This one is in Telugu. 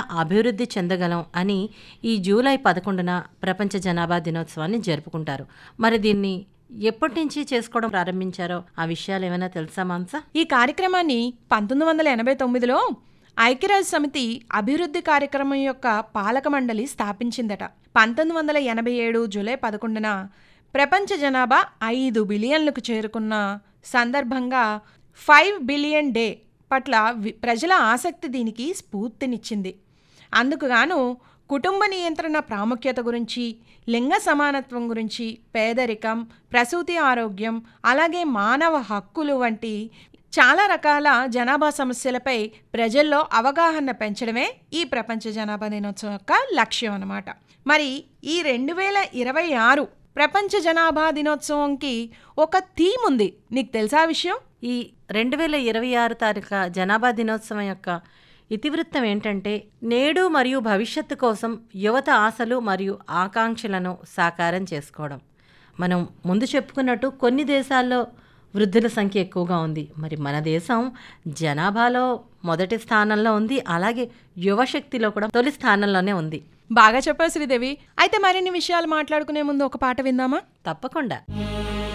అభివృద్ధి చెందగలం అని ఈ జూలై పదకొండున ప్రపంచ జనాభా దినోత్సవాన్ని జరుపుకుంటారు మరి దీన్ని ఎప్పటి నుంచి చేసుకోవడం ప్రారంభించారో ఆ విషయాలు ఏమైనా తెలుసా మాంసా ఈ కార్యక్రమాన్ని పంతొమ్మిది వందల ఎనభై తొమ్మిదిలో ఐక్యరాజ్య సమితి అభివృద్ధి కార్యక్రమం యొక్క పాలక మండలి స్థాపించిందట పంతొమ్మిది వందల ఎనభై ఏడు జూలై పదకొండున ప్రపంచ జనాభా ఐదు బిలియన్లకు చేరుకున్న సందర్భంగా ఫైవ్ బిలియన్ డే పట్ల వి- ప్రజల ఆసక్తి దీనికి స్ఫూర్తినిచ్చింది అందుకు గాను కుటుంబ నియంత్రణ ప్రాముఖ్యత గురించి లింగ సమానత్వం గురించి పేదరికం ప్రసూతి ఆరోగ్యం అలాగే మానవ హక్కులు వంటి చాలా రకాల జనాభా సమస్యలపై ప్రజల్లో అవగాహన పెంచడమే ఈ ప్రపంచ జనాభా దినోత్సవం యొక్క లక్ష్యం అన్నమాట మరి ఈ రెండు వేల ఇరవై ఆరు ప్రపంచ జనాభా దినోత్సవంకి ఒక థీమ్ ఉంది నీకు తెలుసా ఆ విషయం ఈ రెండు వేల ఇరవై ఆరు తారీఖు జనాభా దినోత్సవం యొక్క ఇతివృత్తం ఏంటంటే నేడు మరియు భవిష్యత్తు కోసం యువత ఆశలు మరియు ఆకాంక్షలను సాకారం చేసుకోవడం మనం ముందు చెప్పుకున్నట్టు కొన్ని దేశాల్లో వృద్ధుల సంఖ్య ఎక్కువగా ఉంది మరి మన దేశం జనాభాలో మొదటి స్థానంలో ఉంది అలాగే యువశక్తిలో కూడా తొలి స్థానంలోనే ఉంది బాగా చెప్పావు శ్రీదేవి అయితే మరిన్ని విషయాలు మాట్లాడుకునే ముందు ఒక పాట విందామా తప్పకుండా